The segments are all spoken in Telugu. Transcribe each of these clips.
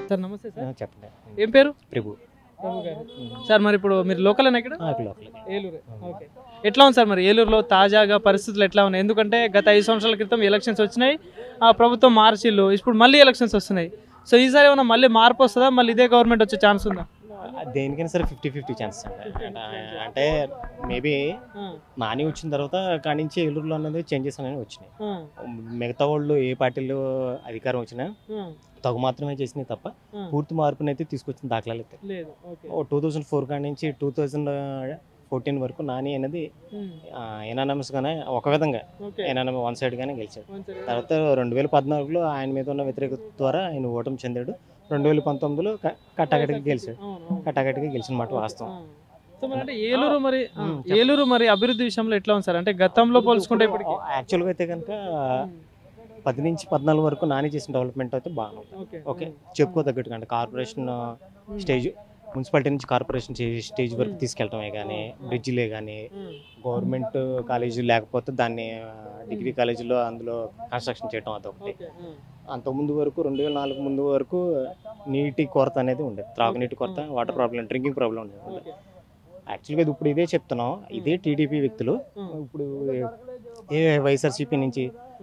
సార్ నమస్తే ఆ, సార్ చెప్పండి ఏం పేరు ప్రభు ప్రభు గారు సార్ మరి ఇప్పుడు మీరు లోకల్ ఇక్కడ ఆ, లోకల్ ఏలూరు ఓకే ఎట్లా ఉంది సార్ మరి ఏలూరులో తాజాగా పరిస్థితులు ఎట్లా ఉన్నాయి ఎందుకంటే గత ఐదు సంవత్సరాల క్రితం ఎలక్షన్స్ వచ్చినాయి ఆ ప్రభుత్వం మార్చిల్లు ఇప్పుడు మళ్ళీ ఎలక్షన్స్ వస్తున్నాయి సో ఈసారి ఏమైనా మళ్ళీ మార్పు వస్తుందా మళ్ళీ ఇదే గవర్నమెంట్ వచ్చే ఛాన్స్ ఉందా ఆ, దేనికైనా సరే ఫిఫ్టీ ఫిఫ్టీ ఛాన్సెస్ అండి అంటే- అంటే మేబీ నాని వచ్చిన తర్వాత కాడి నుంచి ఏలూరులో అనేది చేంజెస్ అనేవి వచ్చినాయి మిగతా వాళ్ళు ఏ పార్టీలో అధికారం వచ్చినా తగు మాత్రమే చేసినాయి తప్ప పూర్తి మార్పుని అయితే తీసుకొచ్చిన దాఖలాలు అయితే లేదు ఓకే టూ థౌజండ్ ఫోర్ కాడి నుంచి టూ థౌజండ్ ఫోర్టీన్ వరకు నాని అనేది ఎనానమస్ గానే ఒక విధంగా ఓకే ఎనానమ వన్ సైడ్ గానే గెలిచాడు తర్వాత రెండు వేల పద్నాలుగులో ఆయన మీద ఉన్న వ్యతిరేకత ద్వారా ఆయన ఓటమి చెందాడు రెండు వేల పంతొమ్మిదిలో క- కట్టాకటికి గెలిచాడు కట్టాకటికి గెలిచిన మాట వాస్తవం సో మరి అంటే ఏలూరు మరి ఆ, ఉమ్, ఏలూరు మరి అభివృద్ధి విషయంలో ఎట్లా ఉంది సార్ అంటే గతంలో పోల్చుకుంటే ఇప్పటికి యాక్చువల్గా అయితే కనుక పది నుంచి పద్నాలుగు వరకు నాని చేసిన డెవలప్మెంట్ అయితే బాగా ఓకే ఓకే చెప్పుకోదగ్గట్టుగా అంటే కార్పొరేషన్ స్టేజ్ మున్సిపాలిటీ నుంచి కార్పొరేషన్ స్టేజ్ వరకు తీసుకెళ్ళటమే కానీ బ్రిడ్జిలే కానీ గవర్నమెంట్ కాలేజీ లేకపోతే దాన్ని డిగ్రీ కాలేజీలో అందులో కన్స్ట్రక్షన్ చేయటం అదొకటి అంతకుముందు వరకు రెండు వేల నాలుగు ముందు వరకు నీటి కొరత అనేది ఉండేది త్రాగునీటి కొరత వాటర్ ప్రాబ్లం డ్రింకింగ్ ప్రాబ్లం ఉండేది యాక్చువల్గా ఇది ఇప్పుడు ఇదే చెప్తున్నాం ఇదే టీడీపీ వ్యక్తులు ఇప్పుడు ఏ వైఎస్ఆర్సీపీ నుంచి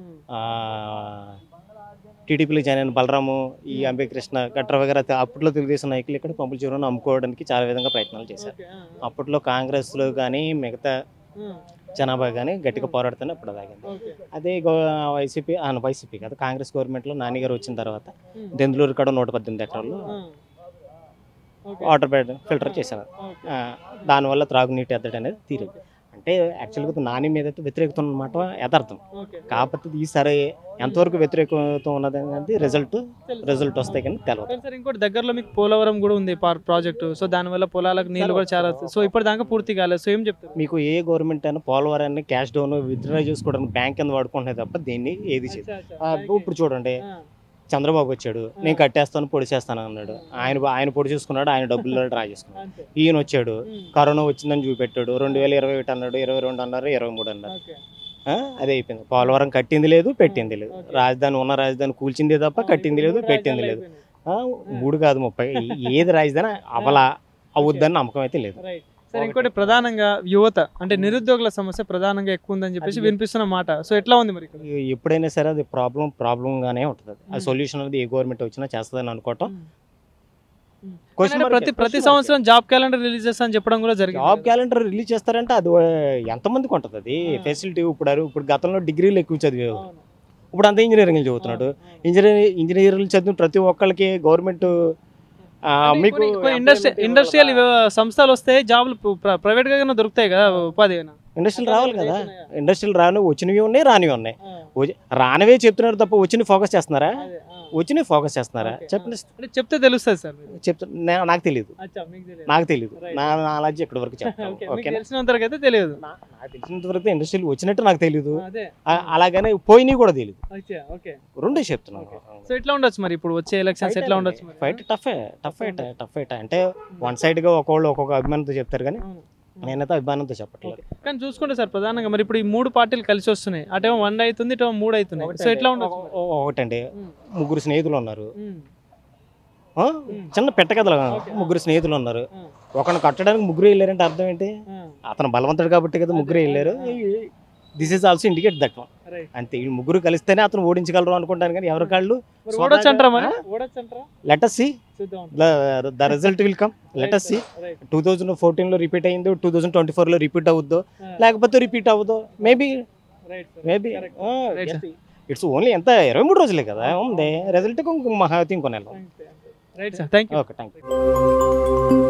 టీడీపీలో జాయిన్ అయిన బలరాము ఈ అంబే కృష్ణ గట్ర వగేరా అప్పట్లో తెలుగుదేశం నాయకులు ఇక్కడ పంపుల చెరువును అమ్ముకోవడానికి చాలా విధంగా ప్రయత్నాలు చేశారు అప్పట్లో కాంగ్రెస్లో కానీ మిగతా జనాభా కానీ గట్టిగా పోరాడుతూనే అప్పుడు దాగింది అదే గో- వైసీపీ ఆ, వైసీపీ కాదు కాంగ్రెస్ గవర్నమెంట్లో నాన్నగారు వచ్చిన తర్వాత దెందులూరు కాడ నూట పద్దెనిమిది ఎకరాల్లో వాటర్ బెడ్ ఫిల్టర్ చేశారు ఆ, దానివల్ల త్రాగునీటి ఎద్దడి అనేది తీరింది అంటే యాక్చువల్గా నాని మీద అయితే వ్యతిరేకత ఉన్నమాట యథార్థం కాకపోతే ఈసారి ఎంతవరకు వ్యతిరేకత ఉన్నది అనేది రిజల్ట్ రిజల్ట్ వస్తాయి కానీ తెలియదు కానీ సార్ ఇంకోటి దగ్గరలో మీకు పోలవరం కూడా ఉంది పార్- ప్రాజెక్టు సో దానివల్ల పొలాలకు నీళ్లు కూడా చాలా సో ఇప్పటిదాకా పూర్తి కాలేదు సో ఏం చెప్తారు మీకు ఏ గవర్నమెంట్ అయినా పోలవరాన్ని క్యాష్ డౌన్ విత్డ్రా చేసుకోవడానికి బ్యాంక్ కింద వాడుకుంటున్నాయి తప్ప దీన్ని ఏది చేయదు ఆ, ఇప్పుడు చూడండి చంద్రబాబు వచ్చాడు నేను కట్టేస్తాను పొడి చేస్తాను అన్నాడు ఆయన ఆయన పొడి చేసుకున్నాడు ఆయన డబ్బులు డ్రా చేసుకున్నాడు ఈయన వచ్చాడు కరోనా వచ్చిందని చూపెట్టాడు రెండు వేల ఇరవై ఒకటి అన్నాడు ఇరవై రెండు అన్నారు ఇరవై మూడు అన్నారు ఆ, అదే అయిపోయింది పోలవరం కట్టింది లేదు పెట్టింది లేదు రాజధాని ఉన్న రాజధాని కూల్చింది తప్ప కట్టింది లేదు పెట్టింది లేదు ఆ, మూడు కాదు ముప్పై ఏది రాజధాని అవలా అవుద్దని నమ్మకం అయితే లేదు రైట్ సార్ ఇంకోటి ప్రధానంగా యువత అంటే నిరుద్యోగుల సమస్య ప్రధానంగా ఎక్కువ ఉందని చెప్పేసి అది- వినిపిస్తున్న మాట సో ఎట్లా ఉంది మరి ఇక్కడ? ఎ- ఎప్పుడైనా సరే అది ప్రాబ్లం ప్రాబ్లం గానే ఉంటుంది అది. ఆ సొల్యూషన్ అనేది ఏ గవర్నమెంట్ వచ్చినా చేస్తుందని అనుకోవటం Question అంటే mark ప్రతి ఏ, ప్రతి question mark సంవత్సరం జాబ్ క్యాలెండర్ రిలీజ్ చేస్తా అని చెప్పడం కూడా జరిగింది జాబ్ క్యాలెండర్ రిలీజ్ చేస్తారంటే అది ఆ, ఎంతమందికి ఉంటుంది అది ఆ. ఫెసిలిటీ ఇప్పుడు అరు- ఇప్పుడు గతంలో డిగ్రీలు ఎక్కువ చదివేవారు అవును. ఇప్పుడు అంతా ఇంజనీరింగ్ చదువుతున్నాడు ఇంజనీరింగ్ ఇంజనీరింగ్ చదివిన ప్రతి ఒక్కరికి గవర్నమెంట్ అంటే మీకు కొన్ని- కొన్ని ఇండస్ట్రీ ఇండస్ట్రియల్ సంస్థలు వస్తే జాబ్లు ప్రైవేట్ గా దొరుకుతాయి కదా ఉపాధి అయినా. ఇండస్ట్రీలు రావాలి కదా చేస్తున్నాయా? ఇండస్ట్రీలు రాని వచ్చినవి ఉన్నాయి రానివి ఉన్నాయి ఆ, వచ్చి- రానివే చెప్తున్నారు తప్ప వచ్చినవి ఫోకస్ చేస్తున్నారా అదే, ఆ. వచ్చినవి ఫోకస్ చేస్తున్నారా Okay, చెప్పండి అంటే చెప్తే తెలుస్తుంది సార్ మీరు. చెప్తా నే- నాకు తెలియదు అచ్చా, మీకు తెలియదు. నాకు తెలియదు Right. నా నాలెడ్జ్ ఇక్కడ వరకు చెప్తాను ఓకే, మీకు ఓకేనా తెలిసినంత వరకు అయితే తెలియదు నా- నాకు తెలిసినంత వరకు ఇండస్ట్రీలు వచ్చినట్టు నాకు తెలియదు అదే ఆ- అలాగనే పోయినవి కూడా తెలియదు అచ్చా, ఓకే రెండే చెప్తున్నాను సో ఎట్లా ఉండొచ్చు మరి ఇప్పుడు వచ్చే ఎలక్షన్స్ ఎట్లా ఉండొచ్చు మరి fight tough tough fight tough fight అంటే వన్ సైడ్ గా ఒక్కొక్కళ్ళు ఒక్కొక్క అభిమానంతో చెప్తారు కానీ అవును. నేనైతే అభిమానంతో చెప్పట్లేదు కానీ చూసుకుంటే సార్ ప్రధానంగా మరి ఇప్పుడు ఈ మూడు పార్టీలు కలిసి వస్తున్నాయి అటేమో వన్ అవుతుంది ఇటేమో మూడు అవుతున్నాయి సో ఎట్లా ఉండొచ్చు మరి? ఒ- ఒకటండి ఉమ్, ముగ్గురు స్నేహితులు ఉన్నారు ఉమ్, ఆ? చిన్న పెట్టకథలు ముగ్గురు స్నేహితులు ఉన్నారు ఆ, ఒకరిని కట్టడానికి ముగ్గురు వెళ్ళారంటే అర్థం ఏంటి ఆ, అతను బలవంతుడు కాబట్టి కదా ముగ్గురు వెళ్ళారు this is also indicate that one right. అంతే ఈ ముగ్గురు కలిస్తేనే అతను ఓడించగలరు అనుకుంటాను కానీ ఎవరి కాళ్ళు మరి ఓడొచ్చు అంటారా మరి ఓడొచ్చు అంటారా లెటస్ సి చూద్దాం the result will come let's see right. Two thousand ఫోర్టీన్లో రిపీట్ అయిందో టూ థౌజండ్ ట్వంటీ ఫోర్లో రిపీట్ అవుద్దో ఆ, లేకపోతే రిపీట్ అవ్వదో maybe right sir. Maybe Correct. Right, it's only ఎంత ఇరవై మూడు రోజులే కదా ఉంది రిజల్ట్ మహా ఇంకో నెల right sir thank you okay thank you